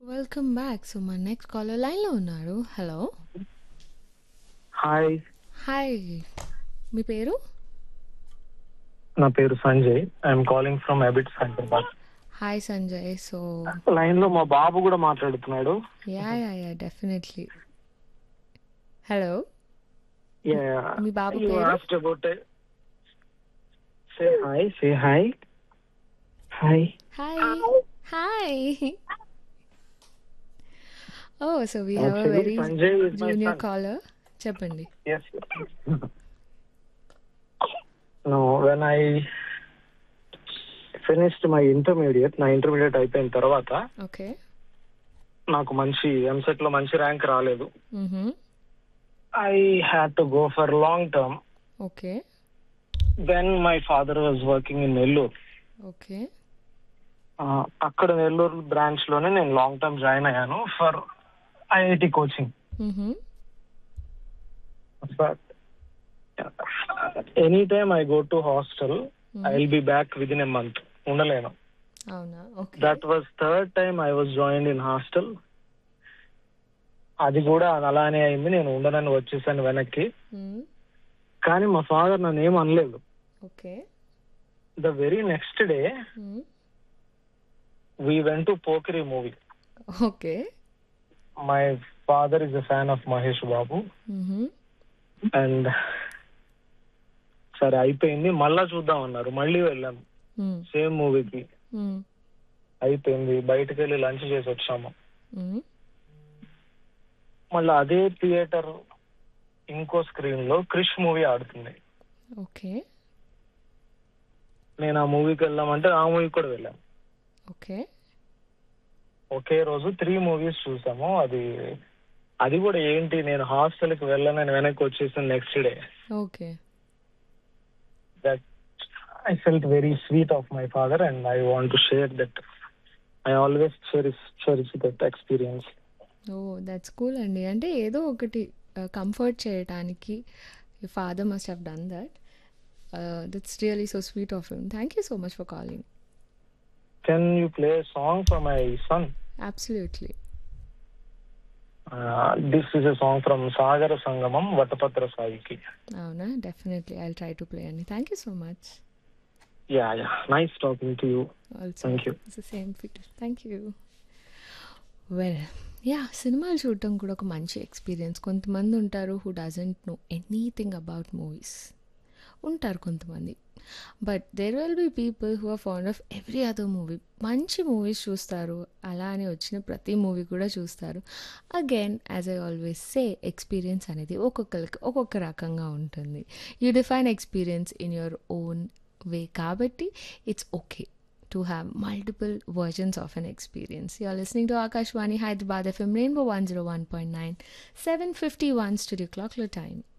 Welcome back so మా next caller లైన్లో ఉన్నారు హలో హాయ్ హాయ్ మీ పేరు నా పేరు Sanjay I'm calling from Abids Hyderabad hi Sanjay so line లో మా బాబు కూడా మాట్లాడుతున్నాడు yeah yeah yeah definitely hello Yeah. మీ బాబు You పేరు? asked about it. Say hi. Say hi. Hi. Hi hi oh so we have a Actually, very Sanjay is my junior son. Caller చెప్పండి Yes. no, when I finished my intermediate, నా intermediate అయిపోయిన తర్వాత okay నాకు మంచి ఎంసెట్ లో మంచి rank రాలేదు hmm. I had to go for long term okay then my father was working in Nellore okay ఆ, అక్కడ నెల్లూరు బ్రాంచ్ లోనే నేను లాంగ్ టర్మ్ జాయిన్ అయ్యాను for IIT coaching hmm. But any time I go to hostel I will be back within a month ఉండలేను అవునా okay that was third time I was join in hostel అది కూడా అలానే అయింది నేను ఉండనని వచ్చేసాను వెనక్కి మ్. కానీ మా ఫాదర్ నన్ను ఏం అనలేదు okay the very next day hmm. We went to Pokiri movie okay my father is a fan of Mahesh Babu hmm. And సరే అయిపోయింది మళ్ళా చూద్దాం అన్నారు మళ్ళీ వెళ్ళాం మ్. సేమ్ మూవీకి మ్. అయిపోయింది బయటకు వెళ్ళి లంచ్ చేసి వచ్చాము మ్. మళ్ళీ అదే థియేటర్ ఇంకో స్క్రీన్ లో క్రిష్ మూవీ ఆడుతుంది ఓకే నేను ఆ మూవీకి వెళ్దామంటే ఆ మూవీకి కూడా వెళ్ళాం ఓకే ఒకే రోజు త్రీ మూవీస్ చూసాము అది అది కూడా ఏంటి నేను హాస్టల్ కి వెళ్ళనని వెనక్కి వచ్చేసిన next day okay that I felt very sweet of my father and I want to share that I always cherish cherish that experience oh that's cool అండి అంటే ఏదో ఒకటి కంఫర్ట్ చేయడానికి father must have done that that's really so sweet of him thank you so much for calling can you play song for my son absolutely this is a song from Sagara Sangamam Vatapatra సాయికి అవునా definitely I try to play అండి thank you so much yeah yeah nice talking to you also Thank you. It's same fit thank you well yeah సినిమాలు చూడటం కూడా ఒక మంచి experience కొంతమంది ఉంటారు who doesn't know anything about movies ఉంటారు కొంతమంది but there will be people who are fond of every other movie మంచి మూవీస్ చూస్తారు అలా అని వచ్చిన ప్రతి మూవీ కూడా చూస్తారు again as I always say experience అనేది ఒక్కొక్కరికి ఒక్కొక్క రకంగా ఉంటుంది you define experience in your own way కాబట్టి it's okay to have multiple versions of an experience. You're listening to Akashwani Hyderabad FM Rainbow 101.9, 751 studio clock time.